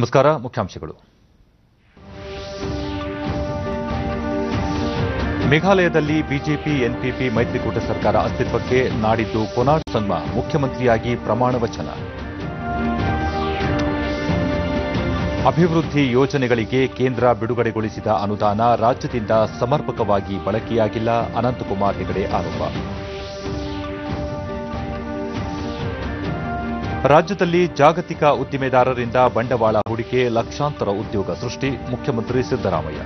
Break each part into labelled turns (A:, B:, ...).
A: ನಮಸ್ಕಾರ ಮುಖ್ಯಾಂಶಗಳು ಮೇಘಾಲಯದಲ್ಲಿ BJP NPP ಮೈತ್ರಿಕೂಟ ಸರ್ಕಾರ ಅಸ್ತಿತ್ವಕ್ಕೆ ನಾಡಿದ್ದು ಕೊನಾಡ್ ಸಂಗ್ಮಾ ಮುಖ್ಯಮಂತ್ರಿಯಾಗಿ ಪ್ರಮಾಣ ವಚನ ಅಭಿವೃದ್ಧಿ ಯೋಜನೆಗಳಿಗೆ ಕೇಂದ್ರ ಬಿಡುಗಡೆಗೊಳಿಸಿದ ಅನುದಾನ ರಾಜ್ಯದಿಂದ ಸಮರ್ಪಕವಾಗಿ ಬಳಕೆಯಾಗಿಲ್ಲ ಅನಂತಕುಮಾರ್ ಹೆಗಡೆ ಆರೋಪ ರಾಜ್ಯದಲ್ಲಿ ಜಾಗತಿಕ ಉದ್ದಿಮೆದಾರರಿಂದ ಬಂಡವಾಳ ಹೂಡಿಕೆ ಲಕ್ಷಾಂತರ ಉದ್ಯೋಗ ಸೃಷ್ಟಿ ಮುಖ್ಯಮಂತ್ರಿ ಸಿದ್ದರಾಮಯ್ಯ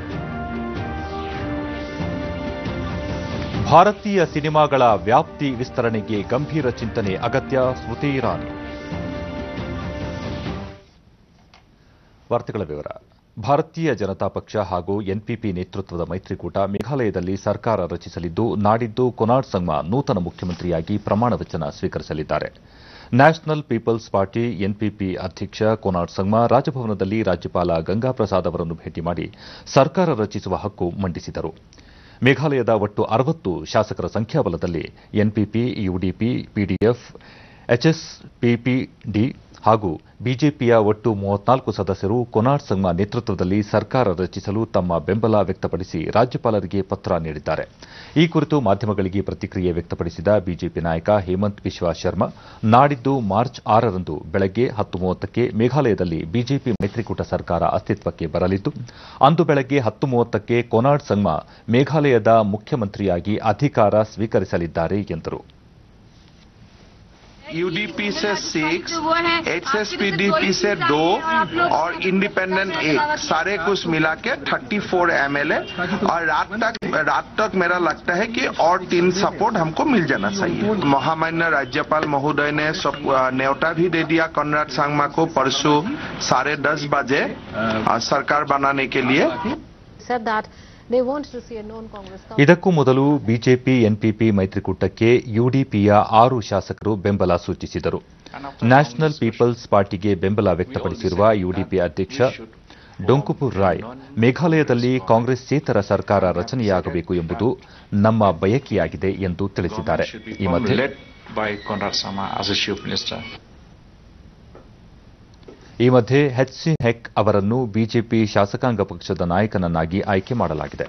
A: ಭಾರತೀಯ ಸಿನಿಮಾಗಳ ವ್ಯಾಪ್ತಿ ವಿಸ್ತರಣೆಗೆ ಗಂಭೀರ ಚಿಂತನೆ ಅಗತ್ಯ ಸ್ಮೃತಿ ಇರಾನಿ ವಾರ್ತೆಗಳ ವಿವರ ಭಾರತೀಯ ಜನತಾ ಪಕ್ಷ ಹಾಗೂ ಎನ್ಪಿಪಿ ನೇತೃತ್ವದ ಮೈತ್ರಿಕೂಟ ಮೇಘಾಲಯದಲ್ಲಿ ಸರ್ಕಾರ ರಚಿಸಲಿದ್ದು ನಾಡಿದ್ದು ಕೊನಾಡ್ ಸಂಗ್ಮಾ ನೂತನ ಮುಖ್ಯಮಂತ್ರಿಯಾಗಿ ಪ್ರಮಾಣ ವಚನ ಸ್ವೀಕರಿಸಲಿದ್ದಾರೆ ನ್ಯಾಷನಲ್ ಪೀಪಲ್ಸ್ ಪಾರ್ಟಿ ಎನ್ಪಿಪಿ ಅಧ್ಯಕ್ಷ ಕೊನಾಡ್ ಸಂಗ್ಮಾ ರಾಜಭವನದಲ್ಲಿ ರಾಜ್ಯಪಾಲ ಗಂಗಾಪ್ರಸಾದ್ ಅವರನ್ನು ಭೇಟಿ ಮಾಡಿ ಸರ್ಕಾರ ರಚಿಸುವ ಹಕ್ಕು ಮಂಡಿಸಿದರು ಮೇಘಾಲಯದ ಒಟ್ಟು ಅರವತ್ತು ಶಾಸಕರ ಸಂಖ್ಯಾಬಲದಲ್ಲಿ ಎನ್ಪಿಪಿ ಯುಡಿಪಿ ಪಿಡಿಎಫ್ ಎಚ್ಎಸ್ಪಿಪಿಡಿ ಹಾಗೂ ಬಿಜೆಪಿಯ ಒಟ್ಟು ಮೂವತ್ನಾಲ್ಕು ಸದಸ್ಯರು ಕೊನಾಡ್ ಸಂಗ್ಮಾ ನೇತೃತ್ವದಲ್ಲಿ ಸರ್ಕಾರ ರಚಿಸಲು ತಮ್ಮ ಬೆಂಬಲ ವ್ಯಕ್ತಪಡಿಸಿ ರಾಜ್ಯಪಾಲರಿಗೆ ಪತ್ರ ನೀಡಿದ್ದಾರೆ ಈ ಕುರಿತು ಮಾಧ್ಯಮಗಳಿಗೆ ಪ್ರತಿಕ್ರಿಯೆ ವ್ಯಕ್ತಪಡಿಸಿದ ಬಿಜೆಪಿ ನಾಯಕ ಹೇಮಂತ್ ಬಿಶ್ವಾ ಶರ್ಮಾ ನಾಡಿದ್ದು ಮಾರ್ಚ್ ಆರರಂದು ಬೆಳಗ್ಗೆ ಹತ್ತು ಮೂವತ್ತಕ್ಕೆ ಮೇಘಾಲಯದಲ್ಲಿ ಬಿಜೆಪಿ ಮೈತ್ರಿಕೂಟ ಸರ್ಕಾರ ಅಸ್ತಿತ್ವಕ್ಕೆ ಬರಲಿದ್ದು ಅಂದು ಬೆಳಗ್ಗೆ ಹತ್ತು ಮೂವತ್ತಕ್ಕೆ ಕೊನಾಡ್ ಸಂಗ್ಮಾ ಮೇಘಾಲಯದ ಮುಖ್ಯಮಂತ್ರಿಯಾಗಿ ಅಧಿಕಾರ ಸ್ವೀಕರಿಸಲಿದ್ದಾರೆ ಎಂದರು
B: यूडीपी से सिक्स एचएसपीडीपी से दो और इंडिपेंडेंट एक सारे कुछ मिला के थर्टी फोर एमएलए और रात तक रात तक मेरा लगता है कि और तीन सपोर्ट हमको मिल जाना चाहिए महामान्य राज्यपाल महोदय ने सब अ, न्योता भी दे दिया कॉनराड सांगमा को परसों साढ़े दस बजे अ, सरकार बनाने के लिए
C: said that they want to see a non-Congress government.
A: ಇದಕ್ಕೂ ಮೊದಲು ಬಿಜೆಪಿ ಎನ್ಪಿಪಿ ಮೈತ್ರಿಕೂಟಕ್ಕೆ ಯುಡಿಪಿಯ ಆರು ಶಾಸಕರು ಬೆಂಬಲ ಸೂಚಿಸಿದರು ನ್ಯಾಷನಲ್ ಪೀಪಲ್ಸ್ ಪಾರ್ಟಿಗೆ ಬೆಂಬಲ ವ್ಯಕ್ತಪಡಿಸಿರುವ ಯುಡಿಪಿ ಅಧ್ಯಕ್ಷ ಡೊಂಕುಪುರ್ ರಾಯ್ ಮೇಘಾಲಯದಲ್ಲಿ ಕಾಂಗ್ರೆಸ್ಸೇತರ ಸರ್ಕಾರ ರಚನೆಯಾಗಬೇಕು ಎಂಬುದು ನಮ್ಮ ಬಯಕೆಯಾಗಿದೆ ಎಂದು ತಿಳಿಸಿದ್ದಾರೆ ಈ ಮಧ್ಯೆ
D: led by Konrad Sama as a chief minister.
A: ಈ ಮಧ್ಯೆ ಎಚ್ ಸಿ ಹೆಕ್ ಅವರನ್ನು ಬಿಜೆಪಿ ಶಾಸಕಾಂಗ ಪಕ್ಷದ ನಾಯಕನನ್ನಾಗಿ ಆಯ್ಕೆ ಮಾಡಲಾಗಿದೆ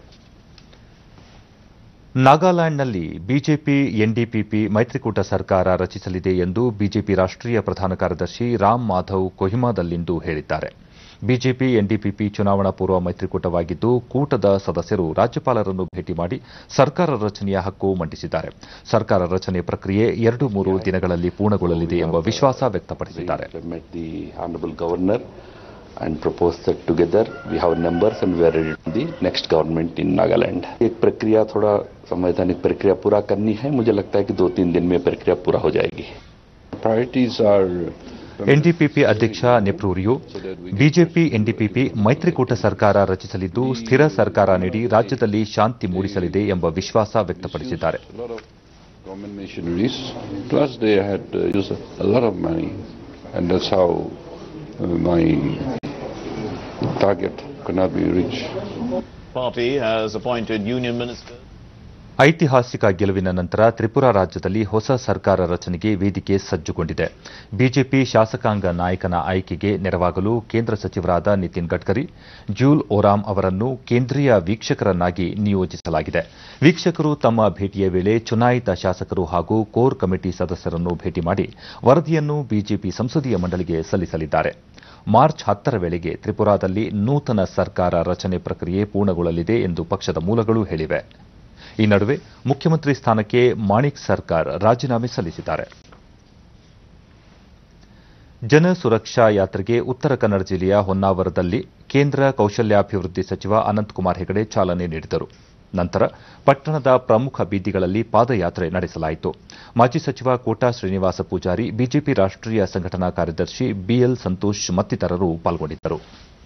A: ನಾಗಾಲ್ಯಾಂಡ್ನಲ್ಲಿ ಬಿಜೆಪಿ ಎನ್ಡಿಪಿಪಿ ಮೈತ್ರಿಕೂಟ ಸರ್ಕಾರ ರಚಿಸಲಿದೆ ಎಂದು ಬಿಜೆಪಿ ರಾಷ್ಟ್ರೀಯ ಪ್ರಧಾನ ಕಾರ್ಯದರ್ಶಿ ರಾಮ್ ಮಾಧವ್ ಕೊಹಿಮಾದಲ್ಲಿಂದು ಹೇಳಿದ್ದಾರೆ ಬಿಜೆಪಿ ಎನ್ಡಿಪಿಪಿ ಚುನಾವಣಾ ಪೂರ್ವ ಮೈತ್ರಿಕೂಟವಾಗಿದ್ದು ಕೂಟದ ಸದಸ್ಯರು ರಾಜ್ಯಪಾಲರನ್ನು ಭೇಟಿ ಮಾಡಿ ಸರ್ಕಾರ ರಚನೆಯ ಹಕ್ಕು ಮಂಡಿಸಿದ್ದಾರೆ ಸರ್ಕಾರ ರಚನೆ ಪ್ರಕ್ರಿಯೆ ಎರಡು ಮೂರು ದಿನಗಳಲ್ಲಿ ಪೂರ್ಣಗೊಳ್ಳಲಿದೆ ಎಂಬ ವಿಶ್ವಾಸ ವ್ಯಕ್ತಪಡಿಸಿದ್ದಾರೆ
E: We have met the Honorable Governor and proposed that together we have numbers and we are ready to the next government in Nagaland. एक प्रक्रिया थोड़ा संवैधानिक प्रक्रिया पूरा करनी है मुझे लगता है कि दो तीन दिन में प्रक्रिया पूरा हो जाएगी Priorities are
A: ಎನ್ಡಿಪಿಪಿ ಅಧ್ಯಕ್ಷ ನೆಪ್ರೂರಿಯೋ ಬಿಜೆಪಿ ಎನ್ಡಿಪಿಪಿ ಮೈತ್ರಿಕೂಟ ಸರ್ಕಾರ ರಚಿಸಲಿದ್ದು ಸ್ಥಿರ ಸರ್ಕಾರ ನೀಡಿ ರಾಜ್ಯದಲ್ಲಿ ಶಾಂತಿ ಮೂಡಿಸಲಿದೆ ಎಂಬ ವಿಶ್ವಾಸ ವ್ಯಕ್ತಪಡಿಸಿದ್ದಾರೆ
E: a lot of government machineries. Plus, they had uh, used a lot of money, and that's how uh, my target could not be reached.
F: party has appointed union minister.
A: ಐತಿಹಾಸಿಕ ಗೆಲುವಿನ ನಂತರ ತ್ರಿಪುರಾ ರಾಜ್ಯದಲ್ಲಿ ಹೊಸ ಸರ್ಕಾರ ರಚನೆಗೆ ವೇದಿಕೆ ಸಜ್ಜುಗೊಂಡಿದೆ ಬಿಜೆಪಿ ಶಾಸಕಾಂಗ ನಾಯಕನ ಆಯ್ಕೆಗೆ ನೆರವಾಗಲು ಕೇಂದ್ರ ಸಚಿವರಾದ ನಿತಿನ್ ಗಡ್ಕರಿ ಜೂಲ್ ಓರಾಮ್ ಅವರನ್ನು ಕೇಂದ್ರೀಯ ವೀಕ್ಷಕರನ್ನಾಗಿ ನಿಯೋಜಿಸಲಾಗಿದೆ ವೀಕ್ಷಕರು ತಮ್ಮ ಭೇಟಿಯ ವೇಳೆ ಚುನಾಯಿತ ಶಾಸಕರು ಹಾಗೂ ಕೋರ್ ಕಮಿಟಿ ಸದಸ್ಯರನ್ನು ಭೇಟಿ ಮಾಡಿ ವರದಿಯನ್ನು ಬಿಜೆಪಿ ಸಂಸದೀಯ ಮಂಡಳಿಗೆ ಸಲ್ಲಿಸಲಿದ್ದಾರೆ ಮಾರ್ಚ್ ಹತ್ತರ ವೇಳೆಗೆ ತ್ರಿಪುರಾದಲ್ಲಿ ನೂತನ ಸರ್ಕಾರ ರಚನೆ ಪ್ರಕ್ರಿಯೆ ಪೂರ್ಣಗೊಳ್ಳಲಿದೆ ಎಂದು ಪಕ್ಷದ ಮೂಲಗಳು ಹೇಳಿವೆ ಈ ನಡುವೆ ಮುಖ್ಯಮಂತ್ರಿ ಸ್ಥಾನಕ್ಕೆ ಮಾಣಿಕ್ ಸರ್ಕಾರ್ ರಾಜೀನಾಮೆ ಸಲ್ಲಿಸಿದ್ದಾರೆ ಜನ ಸುರಕ್ಷಾ ಯಾತ್ರೆಗೆ ಉತ್ತರ ಕನ್ನಡ ಜಿಲ್ಲೆಯ ಹೊನ್ನಾವರದಲ್ಲಿ ಕೇಂದ್ರ ಕೌಶಲ್ಯಾಭಿವೃದ್ಧಿ ಸಚಿವ ಅನಂತಕುಮಾರ್ ಹೆಗಡೆ ಚಾಲನೆ ನೀಡಿದರು ನಂತರ ಪಟ್ಟಣದ ಪ್ರಮುಖ ಬೀದಿಗಳಲ್ಲಿ ಪಾದಯಾತ್ರೆ ನಡೆಸಲಾಯಿತು ಮಾಜಿ ಸಚಿವ ಕೋಟಾ ಶ್ರೀನಿವಾಸ ಪೂಜಾರಿ ಬಿಜೆಪಿ ರಾಷ್ಟ್ರೀಯ ಸಂಘಟನಾ ಕಾರ್ಯದರ್ಶಿ ಬಿಎಲ್ ಸಂತೋಷ್ ಮತ್ತಿತರರು ಪಾಲ್ಗೊಂಡಿದ್ದರು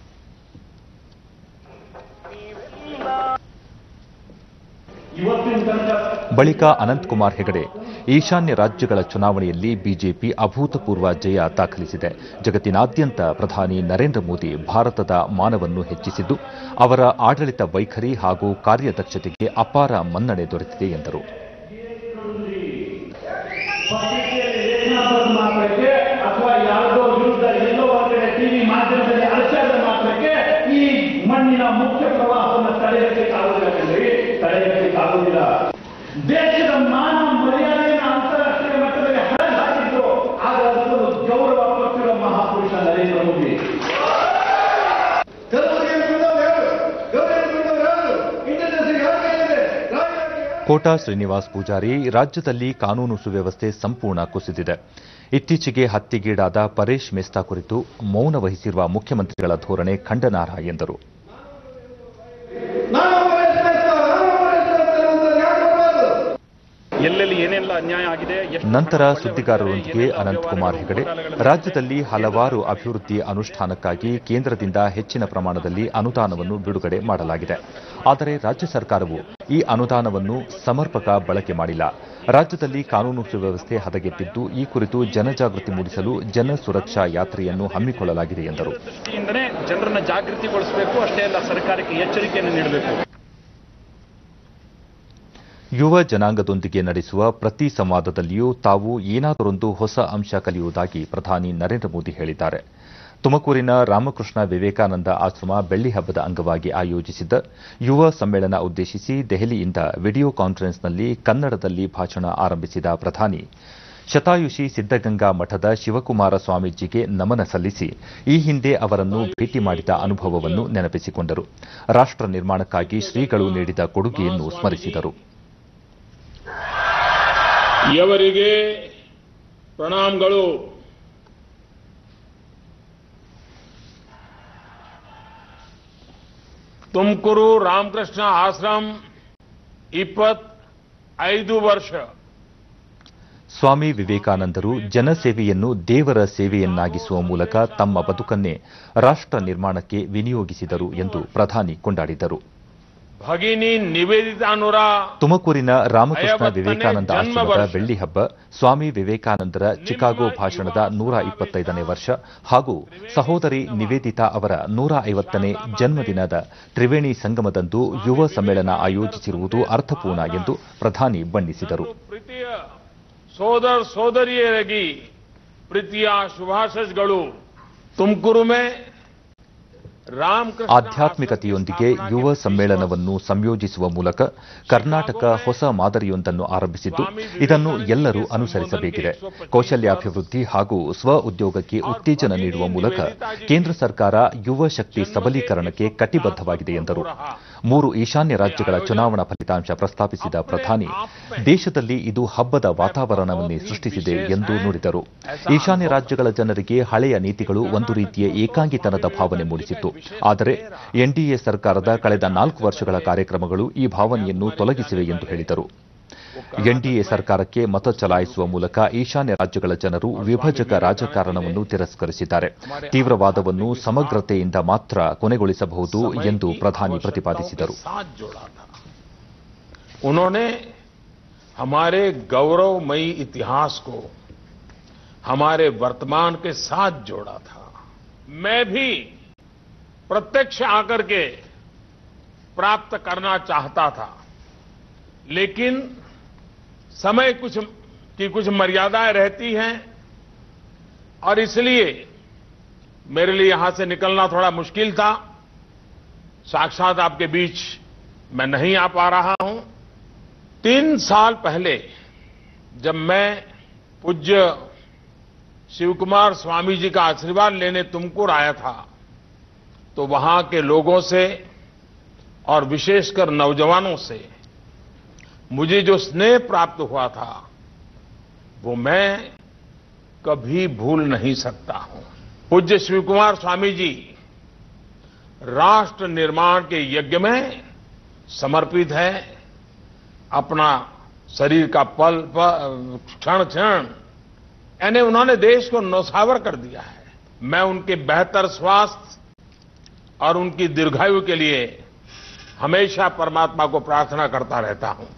A: ಬಳಿಕ ಅನಂತಕುಮಾರ್ ಹೆಗಡೆ ಈಶಾನ್ಯ ರಾಜ್ಯಗಳ ಚುನಾವಣೆಯಲ್ಲಿ ಬಿಜೆಪಿ ಅಭೂತಪೂರ್ವ ಜಯ ದಾಖಲಿಸಿದೆ ಜಗತ್ತಿನಾದ್ಯಂತ ಪ್ರಧಾನಿ ನರೇಂದ್ರ ಮೋದಿ ಭಾರತದ ಮಾನವನ್ನು ಹೆಚ್ಚಿಸಿದ್ದು ಅವರ ಆಡಳಿತ ವೈಖರಿ ಹಾಗೂ ಕಾರ್ಯದಕ್ಷತೆಗೆ ಅಪಾರ ಮನ್ನಣೆ ದೊರೆತಿದೆ ಎಂದರು
G: ಅಥವಾ ಯಾವುದೋ ವಿರುದ್ಧ ಎಲ್ಲೋ ಒಂದು ಕಡೆ ಟಿವಿ ಮಾಧ್ಯಮದಲ್ಲಿ ಅಲಚಾರ ಮುಂದಿನ ಮುಖ್ಯ ಪ್ರವಾಹವನ್ನು ತಡೆಗಟ್ಟಲಿಕ್ಕಾಗುವುದಿಲ್ಲ ಕಣ್ರಿ ತಡೆಗಟ್ಟಲಿಕ್ಕಾಗುವುದಿಲ್ಲ ದೇಶದ ಮಾನ ಮರ್ಯಾದೆಯನ್ನು ಅಂತಾರಾಷ್ಟ್ರೀಯ ಮಟ್ಟದಲ್ಲಿ ಹರಡಿ ಹಾಕಿದ್ರು ಆಗ ಅದನ್ನು ಗೌರವ ಕೊಟ್ಟಿರೋ ಮಹಾಪುರುಷ ನರೇಂದ್ರ ಮೋದಿ
A: ಕೋಟಾ ಶ್ರೀನಿವಾಸ್ ಪೂಜಾರಿ ರಾಜ್ಯದಲ್ಲಿ ಕಾನೂನು ಸುವ್ಯವಸ್ಥೆ ಸಂಪೂರ್ಣ ಕುಸಿದಿದೆ ಇತ್ತೀಚೆಗೆ ಹತ್ಯೆಗೀಡಾದ ಪರೇಶ್ ಮೆಸ್ತಾ ಕುರಿತು ಮೌನ ವಹಿಸಿರುವ ಮುಖ್ಯಮಂತ್ರಿಗಳ ಧೋರಣೆ ಖಂಡನಾರ್ಹ ಎಂದರು
G: ಎಲ್ಲೆಲ್ಲಿ ಏನೆಲ್ಲ ಅನ್ಯಾಯ ಆಗಿದೆ ಎಷ್ಟು
A: ನಂತರ ಸುದ್ದಿಗಾರರೊಂದಿಗೆ ಅನಂತಕುಮಾರ್ ಹೆಗಡೆ ರಾಜ್ಯದಲ್ಲಿ ಹಲವಾರು ಅಭಿವೃದ್ಧಿ ಅನುಷ್ಠಾನಕ್ಕಾಗಿ ಕೇಂದ್ರದಿಂದ ಹೆಚ್ಚಿನ ಪ್ರಮಾಣದಲ್ಲಿ ಅನುದಾನವನ್ನು ಬಿಡುಗಡೆ ಮಾಡಲಾಗಿದೆ ಆದರೆ ರಾಜ್ಯ ಸರ್ಕಾರವು ಈ ಅನುದಾನವನ್ನು ಸಮರ್ಪಕ ಬಳಕೆ ಮಾಡಿಲ್ಲ ರಾಜ್ಯದಲ್ಲಿ ಕಾನೂನು ಸುವ್ಯವಸ್ಥೆ ಹದಗೆಟ್ಟಿದ್ದು ಈ ಕುರಿತು ಜನಜಾಗೃತಿ ಮೂಡಿಸಲು ಜನ ಸುರಕ್ಷಾ ಯಾತ್ರೆಯನ್ನು ಹಮ್ಮಿಕೊಳ್ಳಲಾಗಿದೆ ಎಂದರು
G: ದೃಷ್ಟಿಯಿಂದನೇ ಜನರನ್ನ ಜಾಗೃತಿಗೊಳಿಸಬೇಕು ಅಷ್ಟೇ ಅಲ್ಲ ಸರ್ಕಾರಕ್ಕೆ ಎಚ್ಚರಿಕೆಯನ್ನು ನೀಡಬೇಕು
A: ಯುವ ಜನಾಂಗದೊಂದಿಗೆ ನಡೆಸುವ ಪ್ರತಿ ಸಂವಾದದಲ್ಲಿಯೂ ತಾವು ಏನಾದರೊಂದು ಹೊಸ ಅಂಶ ಕಲಿಯುವುದಾಗಿ ಪ್ರಧಾನಿ ನರೇಂದ್ರ ಮೋದಿ ಹೇಳಿದ್ದಾರೆ ತುಮಕೂರಿನ ರಾಮಕೃಷ್ಣ ವಿವೇಕಾನಂದ ಆಶ್ರಮ ಬೆಳ್ಳಿ ಹಬ್ಬದ ಅಂಗವಾಗಿ ಆಯೋಜಿಸಿದ್ದ ಯುವ ಸಮ್ಮೇಳನ ಉದ್ದೇಶಿಸಿ ದೆಹಲಿಯಿಂದ ವಿಡಿಯೋ ಕಾನ್ಫರೆನ್ಸ್ನಲ್ಲಿ ಕನ್ನಡದಲ್ಲಿ ಭಾಷಣ ಆರಂಭಿಸಿದ ಪ್ರಧಾನಿ ಶತಾಯುಷಿ ಸಿದ್ದಗಂಗಾ ಮಠದ ಶಿವಕುಮಾರ ಸ್ವಾಮೀಜಿಗೆ ನಮನ ಸಲ್ಲಿಸಿ ಈ ಹಿಂದೆ ಅವರನ್ನು ಭೇಟಿ ಮಾಡಿದ ಅನುಭವವನ್ನು ನೆನಪಿಸಿಕೊಂಡರು ರಾಷ್ಟ ನಿರ್ಮಾಣಕ್ಕಾಗಿ ಶ್ರೀಗಳು ನೀಡಿದ ಕೊಡುಗೆಯನ್ನು ಸ್ಮರಿಸಿದರು
H: ಇವರಿಗೆ ಪ್ರಣಾಮಗಳು ತುಮಕೂರು ರಾಮಕೃಷ್ಣ ಆಶ್ರಮ್ ಇಪ್ಪತ್ ಐದು ವರ್ಷ
A: ಸ್ವಾಮಿ ವಿವೇಕಾನಂದರು ಜನಸೇವೆಯನ್ನು ದೇವರ ಸೇವೆಯನ್ನಾಗಿಸುವ ಮೂಲಕ ತಮ್ಮ ಬದುಕನ್ನೇ ರಾಷ್ಟ ನಿರ್ಮಾಣಕ್ಕೆ ವಿನಿಯೋಗಿಸಿದರು ಎಂದು ಪ್ರಧಾನಿ ಕೊಂಡಾಡಿದರು
H: ಭಗಿನಿ ನಿವೇದಿತಾನುರ
A: ತುಮಕೂರಿನ ರಾಮಕೃಷ್ಣ
H: ಐವತ್ತನೇ
A: ವಿವೇಕಾನಂದ
H: ಜನ್ಮ
A: ಆಶ್ರಮದ
H: ವರ್ಷ.
A: ಬೆಳ್ಳಿ ಹಬ್ಬ ಸ್ವಾಮಿ ವಿವೇಕಾನಂದರ ಚಿಕಾಗೋ ಭಾಷಣದ ನೂರ ಇಪ್ಪತ್ತೈದನೇ ವರ್ಷ ಹಾಗೂ ಸಹೋದರಿ ನಿವೇದಿತಾ ಅವರ ನೂರ ಐವತ್ತನೇ ಜನ್ಮದಿನದ ತ್ರಿವೇಣಿ ಸಂಗಮದಂದು ಯುವ ಸಮ್ಮೇಳನ ಆಯೋಜಿಸಿರುವುದು ಅರ್ಥಪೂರ್ಣ ಎಂದು ಪ್ರಧಾನಿ ಬಣ್ಣಿಸಿದರು
H: ಪ್ರೀತಿಯ ಸೋದರ ಸೋದರಿಯರಿಗೆ ಪ್ರೀತಿಯ ಶುಭಾಶಯಗಳು ತುಮಕೂರು ಮೇ ರಾಮಕೃಷ್ಣ
A: ಆಧ್ಯಾತ್ಮಿಕತೆಯೊಂದಿಗೆ ಯುವ ಸಮ್ಮೇಳನವನ್ನು ಸಂಯೋಜಿಸುವ ಮೂಲಕ ಕರ್ನಾಟಕ ಹೊಸ ಮಾದರಿಯೊಂದನ್ನು ಆರಂಭಿಸಿದ್ದು ಇದನ್ನು ಎಲ್ಲರೂ ಅನುಸರಿಸಬೇಕಿದೆ ಕೌಶಲ್ಯಾಭಿವೃದ್ಧಿ ಹಾಗೂ ಸ್ವ ಉದ್ಯೋಗಕ್ಕೆ ಉತ್ತೇಜನ ನೀಡುವ ಮೂಲಕ ಕೇಂದ್ರ ಸರ್ಕಾರ ಯುವ ಶಕ್ತಿ ಸಬಲೀಕರಣಕ್ಕೆ ಕಟಿಬದ್ಧವಾಗಿದೆ ಎಂದರು ಮೂರು ಈಶಾನ್ಯ ರಾಜ್ಯಗಳ ಚುನಾವಣಾ ಫಲಿತಾಂಶ ಪ್ರಸ್ತಾಪಿಸಿದ ಪ್ರಧಾನಿ ದೇಶದಲ್ಲಿ ಇದು ಹಬ್ಬದ ವಾತಾವರಣವನ್ನೇ ಸೃಷ್ಟಿಸಿದೆ ಎಂದು ನುಡಿದರು ಈಶಾನ್ಯ ರಾಜ್ಯಗಳ ಜನರಿಗೆ ಹಳೆಯ ನೀತಿಗಳು ಒಂದು ರೀತಿಯ ಏಕಾಂಗಿತನದ ಭಾವನೆ ಮೂಡಿಸಿತ್ತು ಆದರೆ ಎನ್ಡಿಎ ಸರ್ಕಾರದ ಕಳೆದ ನಾಲ್ಕು ವರ್ಷಗಳ ಕಾರ್ಯಕ್ರಮಗಳು ಈ ಭಾವನೆಯನ್ನು ತೊಲಗಿಸಿವೆ ಎಂದು ಹೇಳಿದರು ಎನ್ಡಿಎ ಸರ್ಕಾರಕ್ಕೆ ಮತ ಚಲಾಯಿಸುವ ಮೂಲಕ ಈಶಾನ್ಯ ರಾಜ್ಯಗಳ ಜನರು ವಿಭಜಕ ರಾಜಕಾರಣವನ್ನು ತಿರಸ್ಕರಿಸಿದ್ದಾರೆ ತೀವ್ರವಾದವನ್ನು ಸಮಗ್ರತೆಯಿಂದ ಮಾತ್ರ ಕೊನೆಗೊಳಿಸಬಹುದು ಎಂದು ಪ್ರಧಾನಿ ಪ್ರತಿಪಾದಿಸಿದರು
H: साथ जोड़ा था उन्होंने हमारे गौरवमयी इतिहास को हमारे वर्तमान के साथ जोड़ा था मैं भी प्रत्यक्ष आकर के प्राप्त करना चाहता था लेकिन समय कुछ की कुछ मर्यादाएं रहती हैं और इसलिए मेरे लिए यहां से निकलना थोड़ा मुश्किल था साक्षात आपके बीच मैं नहीं आ पा रहा हूं तीन साल पहले जब मैं पूज्य शिवकुमार स्वामी जी का आशीर्वाद लेने तुमकुर आया था तो वहां के लोगों से और विशेषकर नौजवानों से मुझे जो स्नेह प्राप्त हुआ था वो मैं कभी भूल नहीं सकता हूं पूज्य शिवकुमार स्वामी जी राष्ट्र निर्माण के यज्ञ में समर्पित है अपना शरीर का पल पल क्षण क्षण यानी उन्होंने देश को नौसावर कर दिया है मैं उनके बेहतर स्वास्थ्य और उनकी दीर्घायु के लिए हमेशा परमात्मा को प्रार्थना करता रहता हूं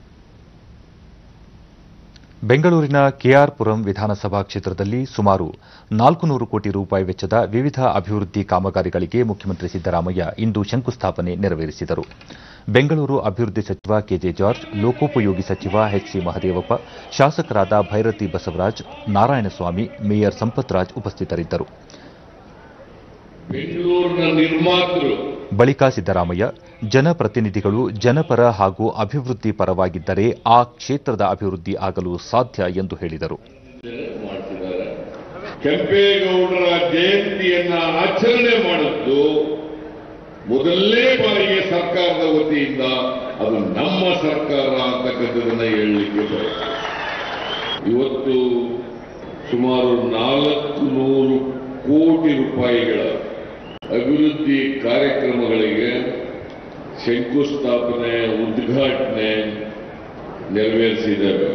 A: ಬೆಂಗಳೂರಿನ ಕೆಆರ್ ಪುರಂ ವಿಧಾನಸಭಾ ಕ್ಷೇತ್ರದಲ್ಲಿ ಸುಮಾರು ನಾಲ್ಕು ನೂರು ಕೋಟಿ ರೂಪಾಯಿ ವೆಚ್ಚದ ವಿವಿಧ ಅಭಿವೃದ್ಧಿ ಕಾಮಗಾರಿಗಳಿಗೆ ಮುಖ್ಯಮಂತ್ರಿ ಸಿದ್ದರಾಮಯ್ಯ ಇಂದು ಶಂಕುಸ್ಥಾಪನೆ ನೆರವೇರಿಸಿದರು ಬೆಂಗಳೂರು ಅಭಿವೃದ್ಧಿ ಸಚಿವ ಕೆಜೆ ಜಾರ್ಜ್ ಲೋಕೋಪಯೋಗಿ ಸಚಿವ ಎಚ್ಸಿ ಮಹದೇವಪ್ಪ ಶಾಸಕರಾದ ಭೈರತಿ ಬಸವರಾಜ್ ನಾರಾಯಣಸ್ವಾಮಿ ಮೇಯರ್ ಸಂಪತ್ ರಾಜ್ ಉಪಸ್ಥಿತರಿದ್ದರು
I: ಬೆಂಗಳೂರಿನ ನಿರ್ಮಾತೃರು
A: ಬಳಿಕ ಸಿದ್ದರಾಮಯ್ಯ ಜನಪ್ರತಿನಿಧಿಗಳು ಜನಪರ ಹಾಗೂ ಅಭಿವೃದ್ಧಿ ಪರವಾಗಿದ್ದರೆ ಆ ಕ್ಷೇತ್ರದ ಅಭಿವೃದ್ಧಿ ಆಗಲು ಸಾಧ್ಯ ಎಂದು ಹೇಳಿದರು
I: ಮಾಡ್ತಿದ್ದಾರೆ ಕೆಂಪೇಗೌಡರ ಜಯಂತಿಯನ್ನ ಆಚರಣೆ ಮಾಡಿದ್ದು ಮೊದಲನೇ ಬಾರಿಗೆ ಸರ್ಕಾರದ ವತಿಯಿಂದ ಅದು ನಮ್ಮ ಸರ್ಕಾರ ಅಂತಕ್ಕಂಥದನ್ನ ಹೇಳಲಿಕ್ಕೆ ಬಯಸ್ತೇನೆ. ಇವತ್ತು ಸುಮಾರು ನಾಲ್ಕು ನೂರು ಕೋಟಿ ರೂಪಾಯಿಗಳ ಅಭಿವೃದ್ಧಿ ಕಾರ್ಯಕ್ರಮಗಳಿಗೆ ಶಂಕುಸ್ಥಾಪನೆ ಉದ್ಘಾಟನೆ ನೆರವೇರಿಸಿದ್ದೇವೆ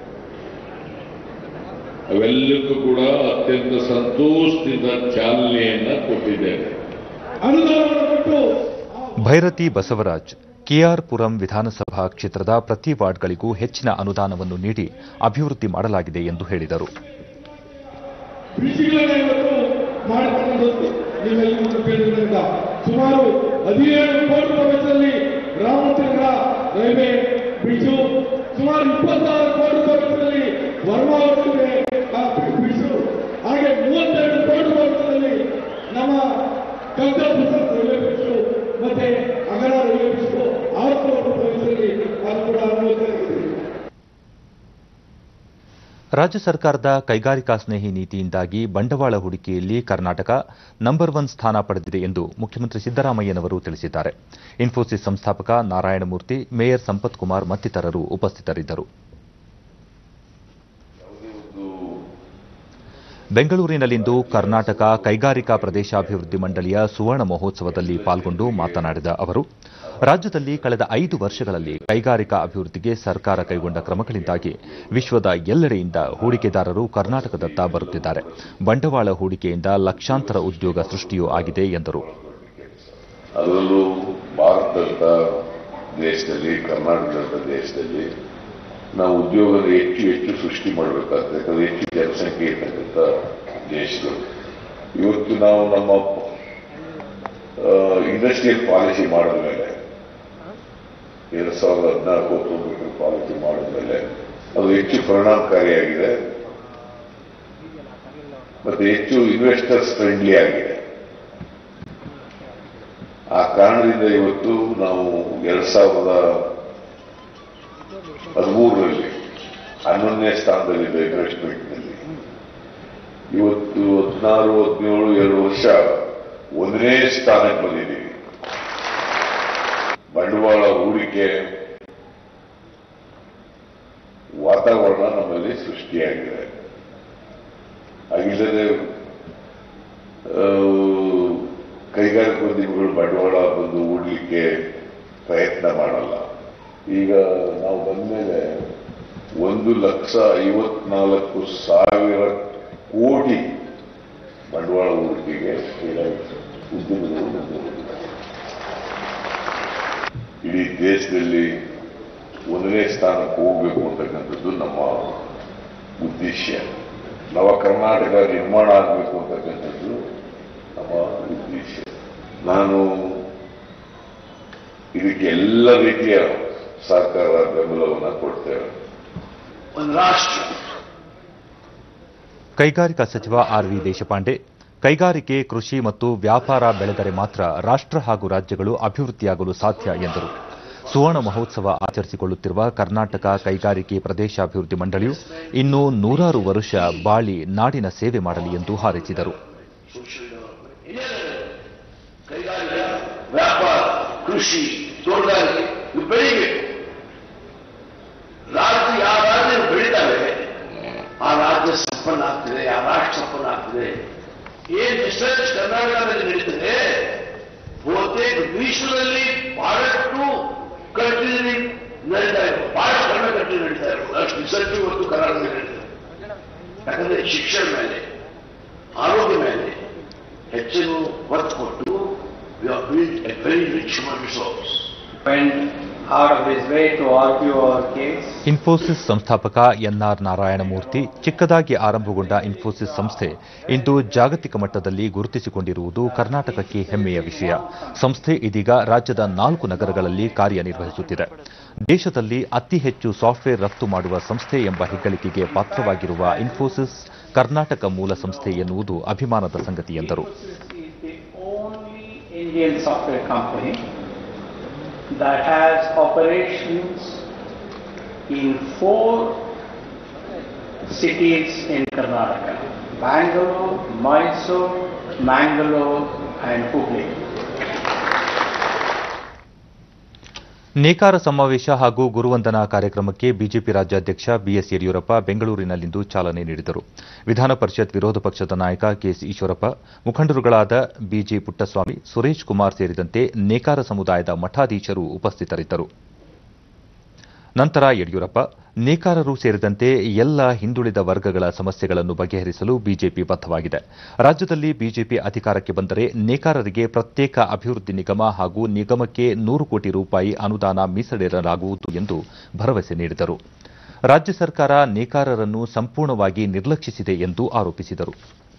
I: ಅವೆಲ್ಲಕ್ಕೂ ಕೂಡ ಅತ್ಯಂತ ಸಂತೋಷದಿಂದ ಚಾಲನೆಯನ್ನ ಕೊಟ್ಟಿದ್ದೇನೆ
G: ಅನುದಾನವನ್ನು ಕೊಟ್ಟು
A: ಭೈರತಿ ಬಸವರಾಜ್ ಕೆಆರ್ಪುರಂ ವಿಧಾನಸಭಾ ಕ್ಷೇತ್ರದ ಪ್ರತಿ ವಾರ್ಡ್ಗಳಿಗೂ ಹೆಚ್ಚಿನ ಅನುದಾನವನ್ನು ನೀಡಿ ಅಭಿವೃದ್ಧಿ ಮಾಡಲಾಗಿದೆ ಎಂದು ಹೇಳಿದರು
G: ಬ್ರಿಡ್ಜ್ಗಳನ್ನ ಇವತ್ತು ಮಾಡಿರ್ತಕ್ಕಂಥದ್ದು ನೀವೆಲ್ಲರೂ ಕೇಳಿದ್ರಿಂದ ಸುಮಾರು ಹದಿನೇಳು ಕೋಟಿ ವೆಚ್ಚದಲ್ಲಿ ರಾಮಚಂದ್ರ ರೈಲ್ವೆ ಬ್ರಿಡ್ಜು ಸುಮಾರು ಇಪ್ಪತ್ತಾರು ಕೋಟಿ ವೆಚ್ಚದಲ್ಲಿ ವರ್ಮಾವತಿಗೆ ಬ್ರಿಡ್ಜು ಹಾಗೆ ಮೂವತ್ತೆರಡು ಕೋಟಿ ವೆಚ್ಚದಲ್ಲಿ ನಮ್ಮ ಕಲ್ಕಪುರ ರೈಲ್ವೆ ಬ್ರಿಡ್ಜು ಮತ್ತೆ ಅಗರ ರೈಲ್ವೆ ಬ್ರಿಡ್ಜು ಆರು ಕೋಟಿ ರೂಪಾಯಿ ವೆಚ್ಚದಲ್ಲಿ ಅದು ಕೂಡ ಅನುಮೋದನೆ
A: ರಾಜ್ಯ ಸರ್ಕಾರದ ಕೈಗಾರಿಕಾ ಸ್ನೇಹಿ ನೀತಿಯಿಂದಾಗಿ ಬಂಡವಾಳ ಹೂಡಿಕೆಯಲ್ಲಿ ಕರ್ನಾಟಕ ನಂಬರ್ ಒನ್ ಸ್ಥಾನ ಪಡೆದಿದೆ ಎಂದು ಮುಖ್ಯಮಂತ್ರಿ ಸಿದ್ದರಾಮಯ್ಯನವರು ತಿಳಿಸಿದ್ದಾರೆ ಇನ್ಫೋಸಿಸ್ ಸಂಸ್ಥಾಪಕ ನಾರಾಯಣಮೂರ್ತಿ ಮೇಯರ್ ಸಂಪತ್ ಕುಮಾರ್ ಮತ್ತಿತರರು ಉಪಸ್ಥಿತರಿದ್ದರು ಬೆಂಗಳೂರಿನಲ್ಲಿಂದು ಕರ್ನಾಟಕ ಕೈಗಾರಿಕಾ ಪ್ರದೇಶಾಭಿವೃದ್ಧಿ ಮಂಡಳಿಯ ಸುವರ್ಣ ಮಹೋತ್ಸವದಲ್ಲಿ ಪಾಲ್ಗೊಂಡು ಮಾತನಾಡಿದ ಅವರು ರಾಜ್ಯದಲ್ಲಿ ಕಳೆದ ಐದು ವರ್ಷಗಳಲ್ಲಿ ಕೈಗಾರಿಕಾ ಅಭಿವೃದ್ಧಿಗೆ ಸರ್ಕಾರ ಕೈಗೊಂಡ ಕ್ರಮಗಳಿಂದಾಗಿ ವಿಶ್ವದ ಎಲ್ಲೆಡೆಯಿಂದ ಹೂಡಿಕೆದಾರರು ಕರ್ನಾಟಕದತ್ತ ಬರುತ್ತಿದ್ದಾರೆ ಬಂಡವಾಳ ಹೂಡಿಕೆಯಿಂದ ಲಕ್ಷಾಂತರ ಉದ್ಯೋಗ ಸೃಷ್ಟಿಯೂ ಆಗಿದೆ ಎಂದರು
I: ಅದರಲ್ಲೂ ಭಾರತದಂತ ದೇಶದಲ್ಲಿ ಕರ್ನಾಟಕದಂತ ದೇಶದಲ್ಲಿ ನಾವು ಉದ್ಯೋಗದ ಹೆಚ್ಚು ಹೆಚ್ಚು ಸೃಷ್ಟಿ ಮಾಡಬೇಕಾಗ್ತದೆ ಯಾಕಂದ್ರೆ ಹೆಚ್ಚು ಜನಸಂಖ್ಯೆ ಇರ್ತಕ್ಕಂಥ ದೇಶಗಳು ಇವತ್ತು ನಾವು ನಮ್ಮ ಇಂಡಸ್ಟ್ರಿಯಲ್ ಪಾಲಿಸಿ ಮಾಡಿದ ಮೇಲೆ ಎರಡ್ ಸಾವಿರದ ಹದಿನಾಲ್ಕು ಹತ್ತೊಂಬತ್ತರ ಪಾಲಿಸಿ ಮಾಡಿದ ಮೇಲೆ ಅದು ಹೆಚ್ಚು ಪರಿಣಾಮಕಾರಿಯಾಗಿದೆ ಮತ್ತೆ ಹೆಚ್ಚು ಇನ್ವೆಸ್ಟರ್ಸ್ ಫ್ರೆಂಡ್ಲಿ ಆಗಿದೆ ಆ ಕಾರಣದಿಂದ ಇವತ್ತು ನಾವು ಎರಡ್ ಸಾವಿರದ ಹದಿಮೂರರಲ್ಲಿ ಹನ್ನೊಂದನೇ ಸ್ಥಾನದಲ್ಲಿದ್ದ ಇನ್ವೆಸ್ಟ್ಮೆಂಟ್ನಲ್ಲಿ ಇವತ್ತು ಹದಿನಾರು ಹದಿನೇಳು ಎರಡು ವರ್ಷ ಒಂದನೇ ಸ್ಥಾನಕ್ಕೆ ಬಂದಿದ್ದೀವಿ ಬಂಡವಾಳ ಹೂಡಿಕೆ ವಾತಾವರಣ ನಮ್ಮಲ್ಲಿ ಸೃಷ್ಟಿಯಾಗಿದೆ ಹಾಗಿಲ್ಲದೆ ಆ, ಕೈಗಾರಿಕೋದ್ಯಮಿಗಳು ಬಂಡವಾಳ ಬಂದು ಹೂಡಲಿಕ್ಕೆ ಪ್ರಯತ್ನ ಮಾಡಲ್ಲ ಈಗ ನಾವು ಬಂದ್ಮೇಲೆ ಒಂದು ಲಕ್ಷ ಐವತ್ನಾಲ್ಕು ಸಾವಿರ ಕೋಟಿ ಬಂಡವಾಳ ಹೂಡಿಕೆಗೆ ಉದ್ಯಮಿಗಳು ಬಂದಿದ್ದಾರೆ ಇಡೀ ದೇಶದಲ್ಲಿ ಒಂದನೇ ಸ್ಥಾನಕ್ಕೆ ಹೋಗಬೇಕು ಅಂತಕ್ಕಂಥದ್ದು ನಮ್ಮ ಉದ್ದೇಶ ನವ ಕರ್ನಾಟಕ ನಿರ್ಮಾಣ ಆಗಬೇಕು ಅಂತಕ್ಕಂಥದ್ದು ನಮ್ಮ ಉದ್ದೇಶ ನಾನು ಇದಕ್ಕೆ ಎಲ್ಲ ರೀತಿಯ ಸಹಕಾರ ಬೆಂಬಲವನ್ನು ಕೊಡ್ತೇವೆ
G: ಒಂದು ರಾಷ್ಟ್ರ
A: ಕೈಗಾರಿಕಾ ಸಚಿವ ಆರ್ ವಿ ದೇಶಪಾಂಡೆ ಕೈಗಾರಿಕೆ ಕೃಷಿ ಮತ್ತು ವ್ಯಾಪಾರ ಬೆಳೆದರೆ ಮಾತ್ರ ರಾಷ್ಟ್ರ ಹಾಗೂ ರಾಜ್ಯಗಳು ಅಭಿವೃದ್ಧಿಯಾಗಲು ಸಾಧ್ಯ ಎಂದರು ಸುವರ್ಣ ಮಹೋತ್ಸವ ಆಚರಿಸಿಕೊಳ್ಳುತ್ತಿರುವ ಕರ್ನಾಟಕ ಕೈಗಾರಿಕೆ ಪ್ರದೇಶಾಭಿವೃದ್ಧಿ ಮಂಡಳಿಯು ಇನ್ನೂ ನೂರಾರು ವರುಷ ಬಾಳಿ ನಾಡಿನ ಸೇವೆ ಮಾಡಲಿ ಎಂದು ಹಾರೈಸಿದರು
G: ಕೈಗಾರಿಕೆ ವ್ಯಾಪಾರ ಕೃಷಿ ತೋಟಗಾರಿಕೆ ಇವು ಬೆಳಿಬೇಕು ರಾಜ್ಯ ಯಾವ ರಾಜ್ಯ ಬೆಳೀತಾವೆ ಆ ರಾಜ್ಯ ಸಂಪನ್ನ ಆಗ್ತದೆ ಆ ರಾಷ್ಟ್ರ ಸಂಪನ್ನ ಆಗ್ತದೆ ಏನ್ ರಿಸರ್ಚ್ ಕರ್ನಾಟಕದಲ್ಲಿ ನಡೀತದೆ ಬಹುತೇಕ ವಿಶ್ವದಲ್ಲಿ ಬಹಳಷ್ಟು ಕಂಟ್ರಿಯಲ್ಲಿ ನಡೀತಾ ಇದೆ ಬಹಳಷ್ಟು ಕಡಿಮೆ ಕಂಟ್ರಿ ನಡೀತಾ ಇರೋದು ಅಷ್ಟು ರಿಸರ್ಚ್ ಇವತ್ತು ಕರ್ನಾಟಕದಲ್ಲಿ ನಡೀತದೆ ಯಾಕಂದ್ರೆ ಶಿಕ್ಷಣ ಮೇಲೆ ಆರೋಗ್ಯ ಮೇಲೆ ಹೆಚ್ಚಿನ ಒತ್ತು ಕೊಟ್ಟು we have built a very rich human resource.
J: went out of his way to argue our case.
A: Infosys ಸಂಸ್ಥಾಪಕ ಎನ್ಆರ್ ನಾರಾಯಣಮೂರ್ತಿ ಚಿಕ್ಕದಾಗಿ ಆರಂಭಗೊಂಡ ಇನ್ಫೋಸಿಸ್ ಸಂಸ್ಥೆ ಇಂದು ಜಾಗತಿಕ ಮಟ್ಟದಲ್ಲಿ ಗುರುತಿಸಿಕೊಂಡಿರುವುದು ಕರ್ನಾಟಕಕ್ಕೆ ಹೆಮ್ಮೆಯ ವಿಷಯ ಸಂಸ್ಥೆ ಇದೀಗ ರಾಜ್ಯದ ನಾಲ್ಕು ನಗರಗಳಲ್ಲಿ ಕಾರ್ಯನಿರ್ವಹಿಸುತ್ತಿದೆ ದೇಶದಲ್ಲಿ ಅತಿ ಹೆಚ್ಚು ಸಾಫ್ಟ್ವೇರ್ ರಫ್ತು ಮಾಡುವ ಸಂಸ್ಥೆ ಎಂಬ ಹೆಗ್ಗಳಿಕೆಗೆ ಪಾತ್ರವಾಗಿರುವ ಇನ್ಫೋಸಿಸ್ ಕರ್ನಾಟಕ ಮೂಲ ಸಂಸ್ಥೆ ಎನ್ನುವುದು ಅಭಿಮಾನದ ಸಂಗತಿ ಎಂದರು
J: Is the only Indian software company that has operations in four cities in Karnataka Bangalore, Mysore, Mangalore, and Hubli.
A: ನೇಕಾರ ಸಮಾವೇಶ ಹಾಗೂ ಗುರುವಂದನಾ ಕಾರ್ಯಕ್ರಮಕ್ಕೆ ಬಿಜೆಪಿ ರಾಜ್ಯಾಧ್ಯಕ್ಷ ಬಿಎಸ್ ಯಡಿಯೂರಪ್ಪ ಬೆಂಗಳೂರಿನಲ್ಲಿಂದು ಚಾಲನೆ ನೀಡಿದರು ವಿಧಾನ ಪರಿಷತ್ ವಿರೋಧ ಪಕ್ಷದ ನಾಯಕ ಕೆಎಸ್ ಈಶ್ವರಪ್ಪ ಮುಖಂಡರುಗಳಾದ ಬಿಜಿ ಪುಟ್ಟಸ್ವಾಮಿ ಸುರೇಶ್ ಕುಮಾರ್ ಸೇರಿದಂತೆ ನೇಕಾರ ಸಮುದಾಯದ ಮಠಾಧೀಶರು ಉಪಸ್ಥಿತರಿದ್ದರು ನಂತರ ಯಡಿಯೂರಪ್ಪ ನೇಕಾರರು ಸೇರಿದಂತೆ ಎಲ್ಲ ಹಿಂದುಳಿದ ವರ್ಗಗಳ ಸಮಸ್ಯೆಗಳನ್ನು ಬಗೆಹರಿಸಲು ಬಿಜೆಪಿ ಬದ್ದವಾಗಿದೆ ರಾಜ್ಯದಲ್ಲಿ ಬಿಜೆಪಿ ಅಧಿಕಾರಕ್ಕೆ ಬಂದರೆ ನೇಕಾರರಿಗೆ ಪ್ರತ್ಯೇಕ ಅಭಿವೃದ್ಧಿ ನಿಗಮ ಹಾಗೂ ನಿಗಮಕ್ಕೆ ನೂರು ಕೋಟಿ ರೂಪಾಯಿ ಅನುದಾನ ಮೀಸಲಿಡಲಾಗುವುದು ಎಂದು ಭರವಸೆ ನೀಡಿದರು ರಾಜ್ಯ ಸರ್ಕಾರ ನೇಕಾರರನ್ನು ಸಂಪೂರ್ಣವಾಗಿ ನಿರ್ಲಕ್ಷಿಸಿದೆ ಎಂದು ಆರೋಪಿಸಿದರು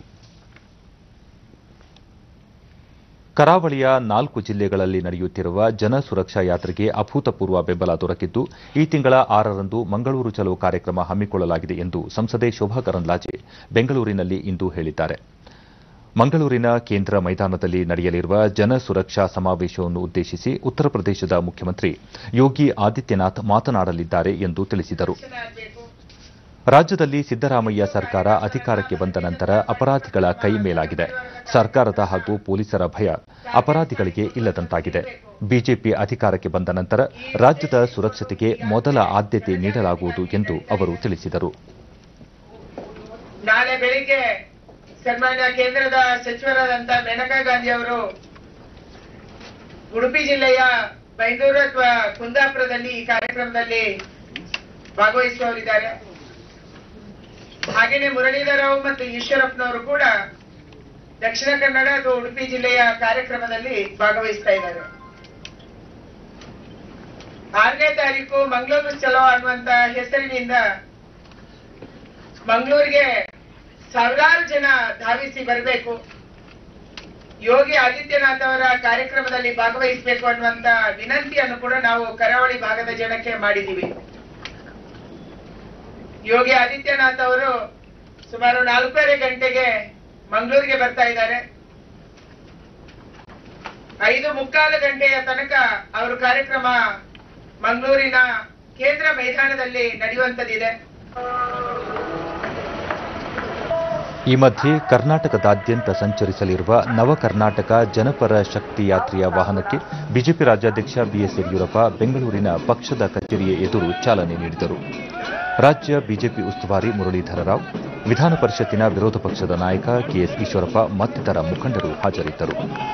A: ಕರಾವಳಿಯ ನಾಲ್ಕು ಜಿಲ್ಲೆಗಳಲ್ಲಿ ನಡೆಯುತ್ತಿರುವ ಜನ ಸುರಕ್ಷಾ ಯಾತ್ರೆಗೆ ಅಭೂತಪೂರ್ವ ಬೆಂಬಲ ದೊರಕಿದ್ದು ಈ ತಿಂಗಳ ಆರರಂದು ಮಂಗಳೂರು ಚಲೋ ಕಾರ್ಯಕ್ರಮ ಹಮ್ಮಿಕೊಳ್ಳಲಾಗಿದೆ ಎಂದು ಸಂಸದೆ ಶೋಭಾ ಕರಂದ್ಲಾಜೆ ಬೆಂಗಳೂರಿನಲ್ಲಿ ಇಂದು ಹೇಳಿದ್ದಾರೆ ಮಂಗಳೂರಿನ ಕೇಂದ್ರ ಮೈದಾನದಲ್ಲಿ ನಡೆಯಲಿರುವ ಜನ ಸುರಕ್ಷಾ ಸಮಾವೇಶವನ್ನು ಉದ್ದೇಶಿಸಿ ಉತ್ತರ ಪ್ರದೇಶದ ಮುಖ್ಯಮಂತ್ರಿ ಯೋಗಿ ಆದಿತ್ಯನಾಥ್ ಮಾತನಾಡಲಿದ್ದಾರೆ ಎಂದು ತಿಳಿಸಿದರು ರಾಜ್ಯದಲ್ಲಿ ಸಿದ್ದರಾಮಯ್ಯ ಸರ್ಕಾರ ಅಧಿಕಾರಕ್ಕೆ ಬಂದ ನಂತರ ಅಪರಾಧಿಗಳ ಕೈ ಮೇಲಾಗಿದೆ ಸರ್ಕಾರದ ಹಾಗೂ ಪೊಲೀಸರ ಭಯ ಅಪರಾಧಿಗಳಿಗೆ ಇಲ್ಲದಂತಾಗಿದೆ ಬಿಜೆಪಿ ಅಧಿಕಾರಕ್ಕೆ ಬಂದ ನಂತರ ರಾಜ್ಯದ ಸುರಕ್ಷತೆಗೆ ಮೊದಲ ಆದ್ಯತೆ ನೀಡಲಾಗುವುದು ಎಂದು ಅವರು ತಿಳಿಸಿದರು
K: ನಾಳೆ ಬೆಳಿಗ್ಗೆ ಸನ್ಮಾನ್ಯ ಕೇಂದ್ರದ ಸಚಿವರಾದಂತ ಮೇನಕಾ ಗಾಂಧಿ ಅವರು ಉಡುಪಿ ಜಿಲ್ಲೆಯ ಬೈಂದೂರು ಅಥವಾ ಕುಂದಾಪುರದಲ್ಲಿ ಈ ಕಾರ್ಯಕ್ರಮದಲ್ಲಿ ಭಾಗವಹಿಸುವವರಿದ್ದಾರೆ ಹಾಗೇನೆ ಮುರಳೀಧರರಾವ್ ಮತ್ತು ಈಶ್ವರಪ್ಪನವರು ಕೂಡ ದಕ್ಷಿಣ ಕನ್ನಡ ಅಥವಾ ಉಡುಪಿ ಜಿಲ್ಲೆಯ ಕಾರ್ಯಕ್ರಮದಲ್ಲಿ ಭಾಗವಹಿಸ್ತಾ ಇದ್ದಾರೆ ಆರನೇ ತಾರೀಕು ಮಂಗಳೂರು ಚಲೋ ಅನ್ನುವಂತ ಹೆಸರಿನಿಂದ ಮಂಗಳೂರಿಗೆ ಸಾವಿರಾರು ಜನ ಧಾವಿಸಿ ಬರಬೇಕು ಯೋಗಿ ಆದಿತ್ಯನಾಥ್ ಅವರ ಕಾರ್ಯಕ್ರಮದಲ್ಲಿ ಭಾಗವಹಿಸಬೇಕು ಅನ್ನುವಂತ ವಿನಂತಿಯನ್ನು ಕೂಡ ನಾವು ಕರಾವಳಿ ಭಾಗದ ಜನಕ್ಕೆ ಮಾಡಿದ್ದೀವಿ ಯೋಗಿ ಆದಿತ್ಯನಾಥ್ ಅವರು ಸುಮಾರು ನಾಲ್ಕೂವರೆ ಗಂಟೆಗೆ ಮಂಗಳೂರಿಗೆ ಬರ್ತಾ ಇದ್ದಾರೆ ಐದು ಮುಕ್ಕಾಲು ಗಂಟೆಯ ತನಕ ಅವರ ಕಾರ್ಯಕ್ರಮ ಮಂಗಳೂರಿನ ಕೇಂದ್ರ ಮೈದಾನದಲ್ಲಿ ನಡೆಯುವಂತದಿದೆ
A: ಈ ಮಧ್ಯೆ ಕರ್ನಾಟಕದಾದ್ಯಂತ ಸಂಚರಿಸಲಿರುವ ನವ ಕರ್ನಾಟಕ ಜನಪರ ಶಕ್ತಿ ಯಾತ್ರೆಯ ವಾಹನಕ್ಕೆ ಬಿಜೆಪಿ ರಾಜ್ಯಾಧ್ಯಕ್ಷ ಬಿಎಸ್ ಯಡಿಯೂರಪ್ಪ ಬೆಂಗಳೂರಿನ ಪಕ್ಷದ ಕಚೇರಿಯ ಎದುರು ಚಾಲನೆ ನೀಡಿದರು ರಾಜ್ಯ ಬಿಜೆಪಿ ಉಸ್ತುವಾರಿ ಮುರಳೀಧರರಾವ್ ವಿಧಾನ ಪರಿಷತ್ತಿನ ವಿರೋಧ ಪಕ್ಷದ ನಾಯಕ ಕೆಎಸ್ ಈಶ್ವರಪ್ಪ ಮತ್ತಿತರ ಮುಖಂಡರು ಹಾಜರಿದ್ದರು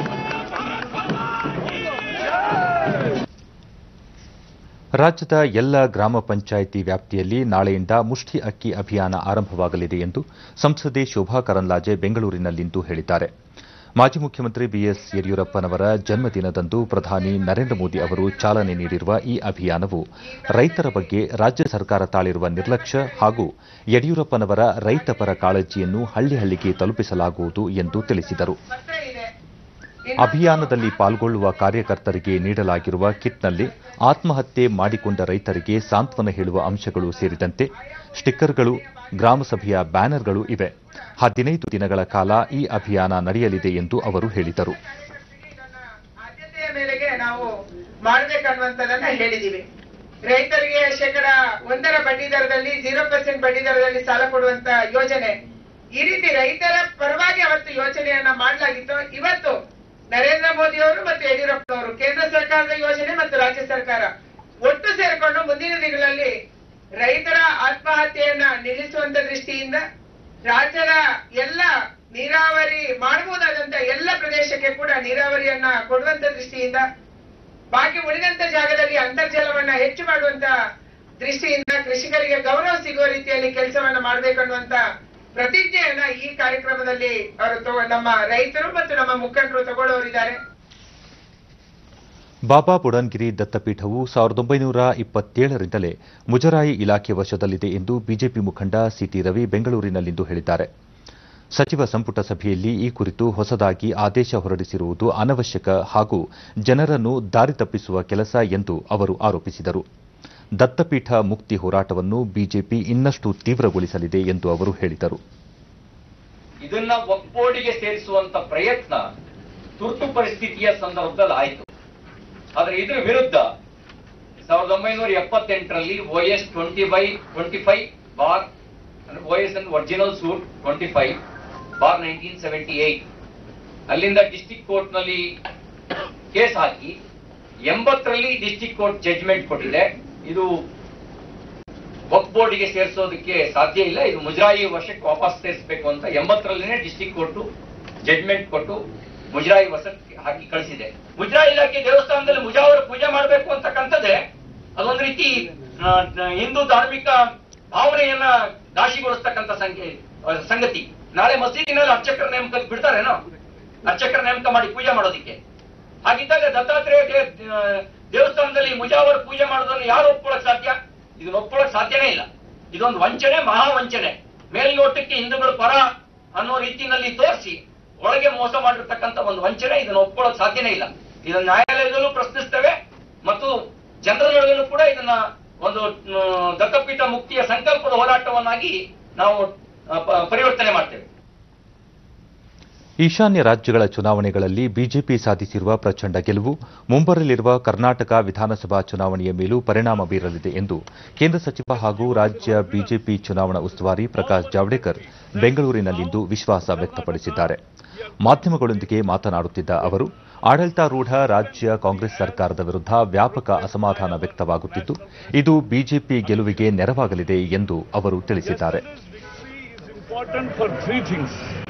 A: ರಾಜ್ಯದ ಎಲ್ಲ ಗ್ರಾಮ ಪಂಚಾಯಿತಿ ವ್ಯಾಪ್ತಿಯಲ್ಲಿ ನಾಳೆಯಿಂದ ಮುಷ್ಟಿ ಅಕ್ಕಿ ಅಭಿಯಾನ ಆರಂಭವಾಗಲಿದೆ ಎಂದು ಸಂಸದೆ ಶೋಭಾ ಕರಂದ್ಲಾಜೆ ಬೆಂಗಳೂರಿನಲ್ಲಿಂದು ಹೇಳಿದ್ದಾರೆ ಮಾಜಿ ಮುಖ್ಯಮಂತ್ರಿ ಬಿಎಸ್ ಯಡಿಯೂರಪ್ಪನವರ ಜನ್ಮದಿನದಂದು ಪ್ರಧಾನಿ ನರೇಂದ್ರ ಮೋದಿ ಅವರು ಚಾಲನೆ ನೀಡಿರುವ ಈ ಅಭಿಯಾನವು ರೈತರ ಬಗ್ಗೆ ರಾಜ್ಯ ಸರ್ಕಾರ ತಾಳಿರುವ ನಿರ್ಲಕ್ಷ್ಯ ಹಾಗೂ ಯಡಿಯೂರಪ್ಪನವರ ರೈತಪರ ಕಾಳಜಿಯನ್ನು ಹಳ್ಳಿ ಹಳ್ಳಿಗೆ ತಲುಪಿಸಲಾಗುವುದು ಎಂದು ತಿಳಿಸಿದರು ಅಭಿಯಾನದಲ್ಲಿ ಪಾಲ್ಗೊಳ್ಳುವ ಕಾರ್ಯಕರ್ತರಿಗೆ ನೀಡಲಾಗಿರುವ ಕಿಟ್ನಲ್ಲಿ ಆತ್ಮಹತ್ಯೆ ಮಾಡಿಕೊಂಡ ರೈತರಿಗೆ ಸಾಂತ್ವನ ಹೇಳುವ ಅಂಶಗಳು ಸೇರಿದಂತೆ ಸ್ಟಿಕ್ಕರ್ಗಳು ಗ್ರಾಮಸಭೆಯ ಬ್ಯಾನರ್ಗಳು ಇವೆ ಹದಿನೈದು ದಿನಗಳ ಕಾಲ ಈ ಅಭಿಯಾನ ನಡೆಯಲಿದೆ ಎಂದು ಅವರು ಹೇಳಿದರು
K: ಆದ್ಯತೆಯ ಮೇಲೆಗೆ ನಾವು ಮಾಡ್ಬೇಕನ್ನುವಂಥದ್ದನ್ನ ಹೇಳಿದೀವಿ ರೈತರಿಗೆ ಶೇಕಡ ಒಂದರ ಬಡ್ಡಿ ದರದಲ್ಲಿ ಜೀರೋ ಪರ್ಸೆಂಟ್ ಬಡ್ಡಿ ದರದಲ್ಲಿ ಸಾಲ ಕೊಡುವಂತ ಯೋಜನೆ ಈ ರೀತಿ ರೈತರ ಪರವಾಗಿ ಅವತ್ತು ಯೋಜನೆಯನ್ನ ಮಾಡಲಾಗಿತ್ತು ಇವತ್ತು ನರೇಂದ್ರ ಮೋದಿ ಅವರು ಮತ್ತು ಯಡಿಯೂರಪ್ಪನವರು ಕೇಂದ್ರ ಸರ್ಕಾರದ ಯೋಜನೆ ಮತ್ತು ರಾಜ್ಯ ಸರ್ಕಾರ ಒಟ್ಟು ಸೇರಿಕೊಂಡು ಮುಂದಿನ ದಿನಗಳಲ್ಲಿ ರೈತರ ಆತ್ಮಹತ್ಯೆಯನ್ನ ನಿಲ್ಲಿಸುವಂತ ದೃಷ್ಟಿಯಿಂದ ರಾಜ್ಯದ ಎಲ್ಲ ನೀರಾವರಿ ಮಾಡಬಹುದಾದಂತ ಎಲ್ಲ ಪ್ರದೇಶಕ್ಕೆ ಕೂಡ ನೀರಾವರಿಯನ್ನ ಕೊಡುವಂತ ದೃಷ್ಟಿಯಿಂದ ಬಾಕಿ ಉಳಿದಂತ ಜಾಗದಲ್ಲಿ ಅಂತರ್ಜಲವನ್ನ ಹೆಚ್ಚು ಮಾಡುವಂತ ದೃಷ್ಟಿಯಿಂದ ಕೃಷಿಕರಿಗೆ ಗೌರವ ಸಿಗುವ ರೀತಿಯಲ್ಲಿ ಕೆಲಸವನ್ನ ಮಾಡ್ಬೇಕನ್ನುವಂತ ಪ್ರತಿಜ್ಞೆಯನ್ನ ಈ ಕಾರ್ಯಕ್ರಮದಲ್ಲಿ ಅವರು ತಗೊ- ನಮ್ಮ ರೈತರು ಮತ್ತು ನಮ್ಮ ಮುಖಂಡರು ತಗೊಳ್ಳೋರಿದ್ದಾರೆ
A: ಬಾಬಾ ಬುಡನ್ಗಿರಿ ದತ್ತಪೀಠವು ಸಾವಿರದ ಒಂಬೈನೂರ ಇಪ್ಪತ್ತೇಳರಿಂದಲೇ ಮುಜರಾಯಿ ಇಲಾಖೆ ವಶದಲ್ಲಿದೆ ಎಂದು ಬಿಜೆಪಿ ಮುಖಂಡ ಸಿಟಿ ರವಿ ಬೆಂಗಳೂರಿನಲ್ಲಿಂದು ಹೇಳಿದ್ದಾರೆ ಸಚಿವ ಸಂಪುಟ ಸಭೆಯಲ್ಲಿ ಈ ಕುರಿತು ಹೊಸದಾಗಿ ಆದೇಶ ಹೊರಡಿಸಿರುವುದು ಅನವಶ್ಯಕ ಹಾಗೂ ಜನರನ್ನು ದಾರಿ ತಪ್ಪಿಸುವ ಕೆಲಸ ಎಂದು ಅವರು ಆರೋಪಿಸಿದರು ದತ್ತಪೀಠ ಮುಕ್ತಿ ಹೋರಾಟವನ್ನು ಬಿಜೆಪಿ ಇನ್ನಷ್ಟು ತೀವ್ರಗೊಳಿಸಲಿದೆ ಎಂದು ಅವರು ಹೇಳಿದರು
L: ಇದನ್ನ ಒಕ್ಕೋಡಿಗೆ ಸೇರಿಸುವಂತ ಪ್ರಯತ್ನ ತುರ್ತು ಪರಿಸ್ಥಿತಿಯ ಸಂದರ್ಭದಲ್ಲಿ ಆಯಿತು ಆದ್ರೆ ಇದ್ರ ವಿರುದ್ಧ ಸಾವಿರದ ಒಂಬೈನೂರ ಎಪ್ಪತ್ತೆಂಟರಲ್ಲಿ O S twenty by twenty five bar O S on original suit twenty five bar nineteen seventy eight ಅಲ್ಲಿಂದ ಡಿಸ್ಟಿಕ್ ಕೋರ್ಟ್ ನಲ್ಲಿ ಕೇಸ್ ಹಾಕಿ ಎಂಬತ್ತರಲ್ಲಿ ಡಿಸ್ಟಿಕ್ ಕೋರ್ಟ್ ಜಡ್ಜ್ಮೆಂಟ್ ಕೊಟ್ಟಿದೆ ಇದು ವಕ್ ಬೋರ್ಡ್ಗೆ ಸೇರಿಸೋದಕ್ಕೆ ಸಾಧ್ಯ ಇಲ್ಲ ಇದು ಮುಜರಾಯಿ ವಶಕ್ಕೆ ವಾಪಸ್ ಸೇರಿಸಬೇಕು ಅಂತ ಎಂಬತ್ತರಲ್ಲಿನೇ ಡಿಸ್ಟಿಕ್ ಕೋರ್ಟ್ ಜಡ್ಜ್ಮೆಂಟ್ ಕೊಟ್ಟು ಮುಜರಾಯಿ ವಶಕ್ಕೆ ಹಾಕಿ ಕಳಿಸಿದೆ ಮುಜರಾಯಿ ಇಲಾಖೆ ದೇವಸ್ಥಾನದಲ್ಲಿ ಮುಜಾವರ ಪೂಜೆ ಮಾಡಬೇಕು ಅಂತಕ್ಕಂಥದ್ದೇ ಅದೊಂದು ರೀತಿ ಆ, ನ- ಹಿಂದೂ ಧಾರ್ಮಿಕ ಭಾವನೆಯನ್ನ ದಾಶಿಗೊಳಿಸ್ತಕ್ಕಂಥ ಸಂಖ್ಯೆ ಆ, ಸಂಗತಿ ನಾಳೆ ಮಸೀದಿನಲ್ಲಿ ಅರ್ಚಕರ ನೇಮಕ ಬಿಡ್ತಾರೇನೋ ಅರ್ಚಕರ ನೇಮಕ ಮಾಡಿ ಪೂಜೆ ಮಾಡೋದಿಕ್ಕೆ ಹಾಗಿದ್ದಾಗ ದತ್ತಾತ್ರೇಯ ದೇ- ಆ, ದೇವಸ್ಥಾನದಲ್ಲಿ ಮುಜಾವರ ಪೂಜೆ ಮಾಡೋದನ್ನು ಯಾರು ಒಪ್ಕೊಳ್ಳಕ್ ಸಾಧ್ಯ ಇದನ್ನ ಒಪ್ಕೊಳ್ಳಕ್ ಸಾಧ್ಯನೇ ಇಲ್ಲ ಇದೊಂದು ವಂಚನೆ ಮಹಾ ವಂಚನೆ ಮೇಲ್ನೋಟಕ್ಕೆ ಹಿಂದೂಗಳು ಪರ ಅನ್ನೋ ರೀತಿಯಲ್ಲಿ ತೋರಿಸಿ ಒಳಗೆ ಮೋಸ ಮಾಡಿರ್ತಕ್ಕಂಥ ಒಂದು ವಂಚನೆ ಇದನ್ನು ಒಪ್ಕೊಳ್ಳೋಕೆ ಸಾಧ್ಯನೇ ಇಲ್ಲ ಇದನ್ನ ನ್ಯಾಯಾಲಯದಲ್ಲೂ ಪ್ರಶ್ನಿಸ್ತೇವೆ ಮತ್ತು ಜನರ ನಡುವೆನೂ ಕೂಡ ಇದನ್ನ ಒಂದು ಮ್, ದತ್ತಪೀಠ ಮುಕ್ತಿಯ ಸಂಕಲ್ಪದ ಹೋರಾಟವನ್ನಾಗಿ ನಾವು ಆ, ಪ- ಪರಿವರ್ತನೆ ಮಾಡ್ತೇವೆ
A: ಈಶಾನ್ಯ ರಾಜ್ಯಗಳ ಚುನಾವಣೆಗಳಲ್ಲಿ ಬಿಜೆಪಿ ಸಾಧಿಸಿರುವ ಪ್ರಚಂಡ ಗೆಲುವು ಮುಂಬರಲಿರುವ ಕರ್ನಾಟಕ ವಿಧಾನಸಭಾ ಚುನಾವಣೆಯ ಮೇಲೂ ಪರಿಣಾಮ ಬೀರಲಿದೆ ಎಂದು ಕೇಂದ್ರ ಸಚಿವ ಹಾಗೂ ರಾಜ್ಯ ಬಿಜೆಪಿ ಚುನಾವಣಾ ಉಸ್ತುವಾರಿ ಪ್ರಕಾಶ್ ಜಾವಡೇಕರ್ ಬೆಂಗಳೂರಿನಲ್ಲಿಂದು ವಿಶ್ವಾಸ ವ್ಯಕ್ತಪಡಿಸಿದ್ದಾರೆ ಮಾಧ್ಯಮಗಳೊಂದಿಗೆ ಮಾತನಾಡುತ್ತಿದ್ದ ಅವರು ಆಡಳಿತಾರೂಢ ರಾಜ್ಯ ಕಾಂಗ್ರೆಸ್ ಸರ್ಕಾರದ ವಿರುದ್ಧ ವ್ಯಾಪಕ ಅಸಮಾಧಾನ ವ್ಯಕ್ತವಾಗುತ್ತಿದ್ದು ಇದು ಬಿಜೆಪಿ ಗೆಲುವಿಗೆ ನೆರವಾಗಲಿದೆ ಎಂದು ಅವರು ತಿಳಿಸಿದ್ದಾರೆ
G: important for three things.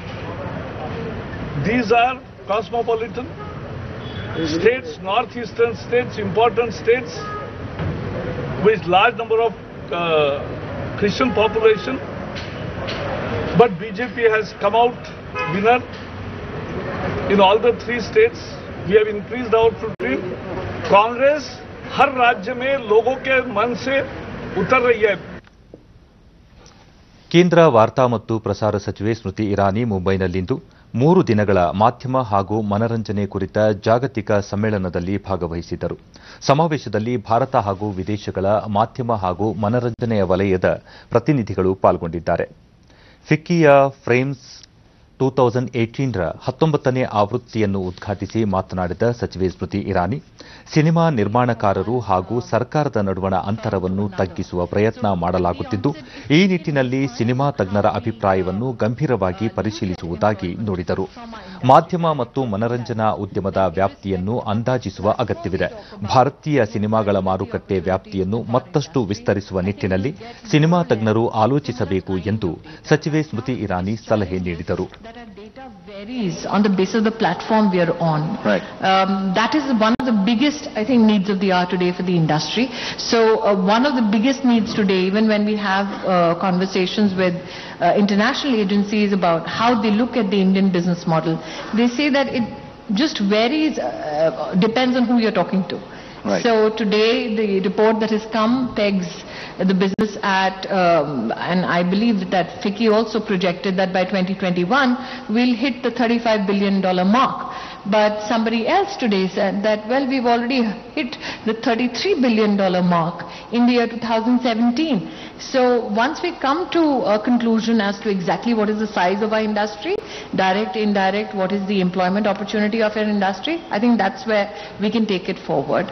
G: These are cosmopolitan states, northeastern states, important states with large number of uh, Christian population. But BJP has come out winner in all the three states. We have increased our footprint. Congress हर राज्य में लोगों के मन से उतर रही है
A: ಕೇಂದ್ರ ವಾರ್ತಾ ಮತ್ತು ಪ್ರಸಾರ ಸಚಿವೆ ಸ್ಮೃತಿ ಇರಾನಿ ಮುಂಬೈನಲ್ಲಿಂದು ಮೂರು ದಿನಗಳ ಮಾಧ್ಯಮ ಹಾಗೂ ಮನರಂಜನೆ ಕುರಿತ ಜಾಗತಿಕ ಸಮ್ಮೇಳನದಲ್ಲಿ ಭಾಗವಹಿಸಿದ್ದರು ಸಮಾವೇಶದಲ್ಲಿ ಭಾರತ ಹಾಗೂ ವಿದೇಶಗಳ ಮಾಧ್ಯಮ ಹಾಗೂ ಮನರಂಜನೆಯ ವಲಯದ ಪ್ರತಿನಿಧಿಗಳು ಪಾಲ್ಗೊಂಡಿದ್ದಾರೆ ಫಿಕ್ಕಿಯ ಫ್ರೇಮ್ಸ್ ಟೂ ತೌಸಂಡ್ ಏಟೀನ್ರ ಹತ್ತೊಂಬತ್ತನೇ ಆವೃತ್ತಿಯನ್ನು ಉದ್ಘಾಟಿಸಿ ಮಾತನಾಡಿದ ಸಚಿವೆ ಸ್ಮೃತಿ ಇರಾನಿ ಸಿನಿಮಾ ನಿರ್ಮಾಣಕಾರರು ಹಾಗೂ ಸರ್ಕಾರದ ನಡುವಣ ಅಂತರವನ್ನು ತಗ್ಗಿಸುವ ಪ್ರಯತ್ನ ಮಾಡಲಾಗುತ್ತಿದ್ದು ಈ ನಿಟ್ಟಿನಲ್ಲಿ ಸಿನಿಮಾ ತಜ್ಞರ ಅಭಿಪ್ರಾಯವನ್ನು ಗಂಭೀರವಾಗಿ ಪರಿಶೀಲಿಸುವುದಾಗಿ ನುಡಿದರು ಮಾಧ್ಯಮ ಮತ್ತು ಮನರಂಜನಾ ಉದ್ಯಮದ ವ್ಯಾಪ್ತಿಯನ್ನು ಅಂದಾಜಿಸುವ ಅಗತ್ಯವಿದೆ ಭಾರತೀಯ ಸಿನಿಮಾಗಳ ಮಾರುಕಟ್ಟೆ ವ್ಯಾಪ್ತಿಯನ್ನು ಮತ್ತಷ್ಟು ವಿಸ್ತರಿಸುವ ನಿಟ್ಟಿನಲ್ಲಿ ಸಿನಿಮಾ ತಜ್ಞರು ಆಲೋಚಿಸಬೇಕು ಎಂದು ಸಚಿವೆ ಸ್ಮೃತಿ ಇರಾನಿ ಸಲಹೆ ನೀಡಿದರು
M: varies on the basis of the platform we are on.
A: Right.
M: Um, that is one of the biggest, I think, needs of the hour today for the industry. So uh, one of the biggest needs today, even when we have uh, conversations with uh, international agencies about how they look at the Indian business model, they say that it just varies, uh, depends on who you're talking to.
N: Right.
M: So today, the report that has come pegs the business at, um, and I believe that FICCI also projected that by 2021 we'll hit the 35 billion dollar mark. But somebody else today said that well we've already hit the 33 billion dollar mark in the year 2017. So once we come to a conclusion as to exactly what is the size of our industry, direct, indirect, what is the employment opportunity of our industry, I think that's where we can take it forward.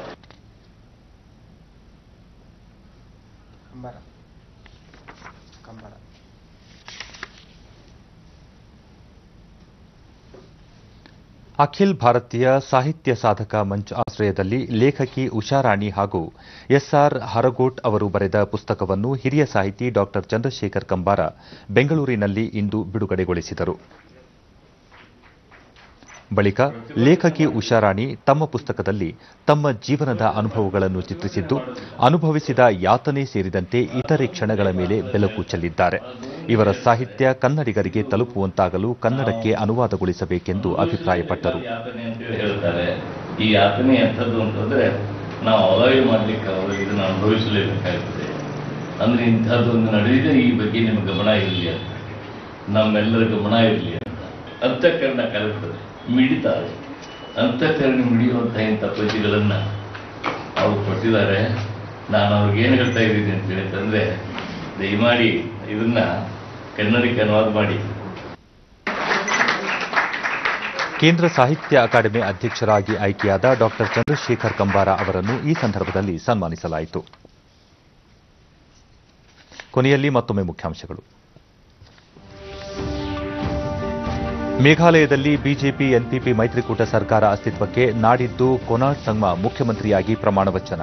A: Akhil ಭಾರತೀಯ ಸಾಹಿತ್ಯ ಸಾಧಕ Munch ಆಶ್ರಯದಲ್ಲಿ ಲೇಖಕಿ ಉಷಾರಾಣಿ ಹಾಗೂ S R ಹರಗೋಟ್ ಅವರು ಬರೆದ ಪುಸ್ತಕವನ್ನು ಹಿರಿಯ ಸಾಹಿತಿ ಡಾ ಚಂದ್ರಶೇಖರ್ ಕಂಬಾರ ಬೆಂಗಳೂರಿನಲ್ಲಿ ಇಂದು ಬಿಡುಗಡೆಗೊಳಿಸಿದರು ಬಳಿಕ ಲೇಖಕಿ ಉಷಾರಾಣಿ ತಮ್ಮ ಪುಸ್ತಕದಲ್ಲಿ ತಮ್ಮ ಜೀವನದ ಅನುಭವಗಳನ್ನು ಚಿತ್ರಿಸಿದ್ದು ಅನುಭವಿಸಿದ ಯಾತನೆ ಸೇರಿದಂತೆ ಇತರೆ ಕ್ಷಣಗಳ ಮೇಲೆ ಬೆಳಕು ಚೆಲ್ಲಿದ್ದಾರೆ ಇವರ ಸಾಹಿತ್ಯ ಕನ್ನಡಿಗರಿಗೆ ತಲುಪುವಂತಾಗಲು ಕನ್ನಡಕ್ಕೆ ಅನುವಾದಗೊಳಿಸಬೇಕೆಂದು ಅಭಿಪ್ರಾಯಪಟ್ಟರು
O: ಯಾತನೆ ಅಂತ ಹೇಳ್ತಾರೆ ಈ ಯಾತನೆ ಎಂಥದ್ದು ಅಂತಂದ್ರೆ ನಾವು ಅವಾಯ್ಡ್ ಮಾಡ್ಲಿಕ್ಕೆ ಅವರು ಇದನ್ನು ಅನುಭವಿಸಲೇಬೇಕಾಗ್ತದೆ ಅಂದ್ರೆ ಇಂಥದ್ದೊಂದು ನಡೆದಿದೆ ಈ ಬಗ್ಗೆ ನಿಮ್ಮ ಗಮನ ಇರಲಿ ಅಂತ ನಮ್ಮೆಲ್ಲರ ಗಮನ ಇರಲಿ ಅಂತ ಅಂತಃಕರಣ ಕಲಿತದೆ ಮಿಡಿತಾರೆ ಅಂತಃಕರಣ ಮಿಡಿಯುವಂಥ ಇಂಥ ಪದ್ಯಗಳನ್ನ ಅವ್ರು ಕೊಟ್ಟಿದ್ದಾರೆ ನಾನು ಅವ್ರಿಗೆ ಏನು ಹೇಳ್ತಾ ಇದ್ದೀನಿ ಅಂತ ಹೇಳಿತಂದ್ರೆ ದಯಮಾಡಿ ಇದನ್ನ ಕನ್ನಡಕ್ಕೆ ಅನುವಾದ ಮಾಡಿ
A: ಕೇಂದ್ರ ಸಾಹಿತ್ಯ ಅಕಾಡೆಮಿ ಅಧ್ಯಕ್ಷರಾಗಿ ಆಯ್ಕೆಯಾದ ಡಾ ಚಂದ್ರಶೇಖರ್ ಕಂಬಾರ ಅವರನ್ನು ಈ ಸಂದರ್ಭದಲ್ಲಿ ಸನ್ಮಾನಿಸಲಾಯಿತು ಕೊನೆಯಲ್ಲಿ ಮತ್ತೊಮ್ಮೆ ಮುಖ್ಯಾಂಶಗಳು ಮೇಘಾಲಯದಲ್ಲಿ ಬಿಜೆಪಿ ಎನ್ಪಿಪಿ ಮೈತ್ರಿಕೂಟ ಸರ್ಕಾರ ಅಸ್ತಿತ್ವಕ್ಕೆ ನಾಡಿದ್ದು ಕೊನಾಡ್ ಸಂಗ್ಮಾ ಮುಖ್ಯಮಂತ್ರಿಯಾಗಿ ಪ್ರಮಾಣ ವಚನ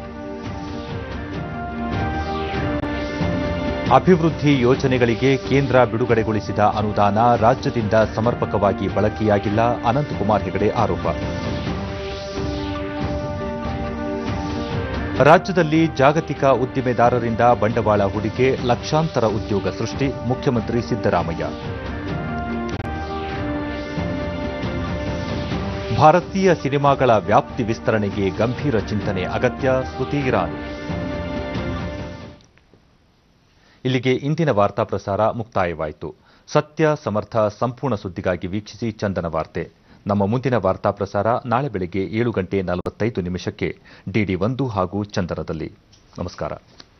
A: ಅಭಿವೃದ್ಧಿ ಯೋಜನೆಗಳಿಗೆ ಕೇಂದ್ರ ಬಿಡುಗಡೆಗೊಳಿಸಿದ ಅನುದಾನ ರಾಜ್ಯದಿಂದ ಸಮರ್ಪಕವಾಗಿ ಬಳಕೆಯಾಗಿಲ್ಲ ಅನಂತಕುಮಾರ್ ಹೆಗಡೆ ಆರೋಪ ರಾಜ್ಯದಲ್ಲಿ ಜಾಗತಿಕ ಉದ್ದಿಮೆದಾರರಿಂದ ಬಂಡವಾಳ ಹೂಡಿಕೆ ಲಕ್ಷಾಂತರ ಉದ್ಯೋಗ ಸೃಷ್ಟಿ ಮುಖ್ಯಮಂತ್ರಿ ಸಿದ್ದರಾಮಯ್ಯ ಭಾರತೀಯ ಸಿನಿಮಾಗಳ ವ್ಯಾಪ್ತಿ ವಿಸ್ತರಣೆಗೆ ಗಂಭೀರ ಚಿಂತನೆ ಅಗತ್ಯ ಸ್ಮೃತಿ ಇರಾನಿ ಇಲ್ಲಿಗೆ ಇಂದಿನ ವಾರ್ತಾ ಪ್ರಸಾರ ಮುಕ್ತಾಯವಾಯಿತು ಸತ್ಯ ಸಮರ್ಥ ಸಂಪೂರ್ಣ ಸುದ್ದಿಗಾಗಿ ವೀಕ್ಷಿಸಿ ಚಂದನ ವಾರ್ತೆ ನಮ್ಮ ಮುಂದಿನ ವಾರ್ತಾ ಪ್ರಸಾರ ನಾಳೆ ಬೆಳಗ್ಗೆ ಏಳು ಗಂಟೆ ನಲವತ್ತೈದು ನಿಮಿಷಕ್ಕೆ ಡಿಡಿ ಒಂದು ಹಾಗೂ ಚಂದನದಲ್ಲಿ ನಮಸ್ಕಾರ